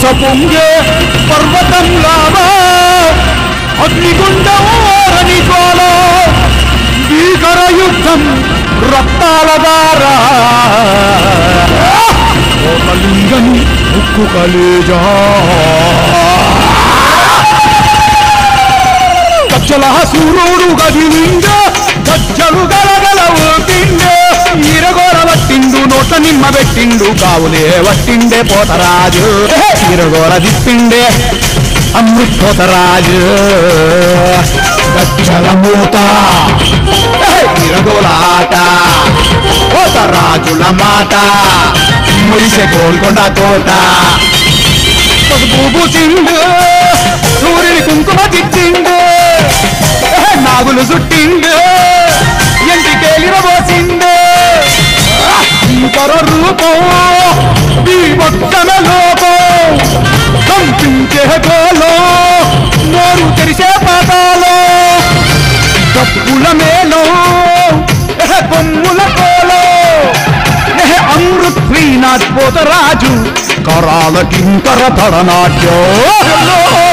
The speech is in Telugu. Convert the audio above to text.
పొంగే పర్వతం లావా అగ్నిగుండం ఓరని గోల భీకర యుద్ధం రక్తాల దారా ఒక లింగని ఉక్కు కలేజా గజ్జల సూర్యుడు గదిలింగ గజ్జలు గలగల ఊపిండే ఈరగోర వట్టిండు నోట్ల నిమ్మ పెట్టిండు కావులే వట్టిండే పోతరాజు ఈరగోర తిప్పిండే అమృత్ పోతరాజు గజ్జల మూత ఈరగోల ఆట పోతరాజుల మాట మురిసే గోల్కొండ కోట పసుపు పూసిండు సూర్యుని కుంకుమ తిట్టిండు నాగులు చుట్టిండు ఎంటికేలిరబోసిండు ఇంకర రూపం ఈ ఒక్కన లోపం కంపించే గోలో నోరు తెరిసే పాతాలో కప్పుల మేలో బొమ్ముల కోలో అమృత్ శ్రీనాథ్ పోతరాజు కరాల కింకర తడనాట్యో